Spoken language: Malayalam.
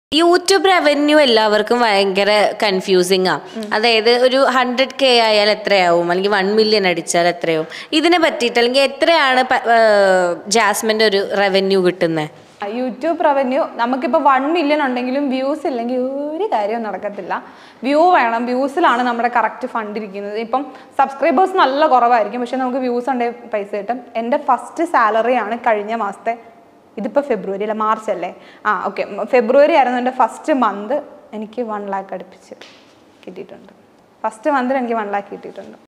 യൂട്യൂബ് റവന്യൂ എല്ലാവർക്കും ഭയങ്കര കൺഫ്യൂസിങ് ആ അതായത് ഒരു ഹൺഡ്രഡ് കെ ആയാൽ എത്രയാവും അല്ലെങ്കിൽ വൺ മില്യൺ അടിച്ചാൽ എത്രയാവും ഇതിനെ പറ്റിയിട്ട് അല്ലെങ്കിൽ എത്രയാണ് പ- ഏർ ജാസ്മിന്റെ ഒരു റവന്യൂ കിട്ടുന്നത് യൂട്യൂബ് റവന്യൂ നമുക്കിപ്പോൾ വൺ മില്യൺ ഉണ്ടെങ്കിലും വ്യൂസ് ഇല്ലെങ്കിൽ ഒരു കാര്യവും നടക്കത്തില്ല വ്യൂ വേണം വ്യൂസിലാണ് നമ്മുടെ കറക്റ്റ് ഫണ്ട് ഇരിക്കുന്നത് ഇപ്പം സബ്സ്ക്രൈബേഴ്സ് നല്ല കുറവായിരിക്കും പക്ഷെ നമുക്ക് വ്യൂസ് ഉണ്ടെങ്കിൽ പൈസ കിട്ടും എൻ്റെ ഫസ്റ്റ് സാലറി ആണ് കഴിഞ്ഞ മാസത്തെ ഇതിപ്പോൾ ഫെബ്രുവരി അല്ല മാർച്ച് അല്ലേ ആ ഓക്കെ ഫെബ്രുവരി ആയിരുന്നു എൻ്റെ ഫസ്റ്റ് മന്ത് എനിക്ക് വൺ ലാക്ക് അടുപ്പിച്ച് കിട്ടിയിട്ടുണ്ട് ഫസ്റ്റ് മന്തിൽ എനിക്ക് വൺ ലാക്ക് കിട്ടിയിട്ടുണ്ട്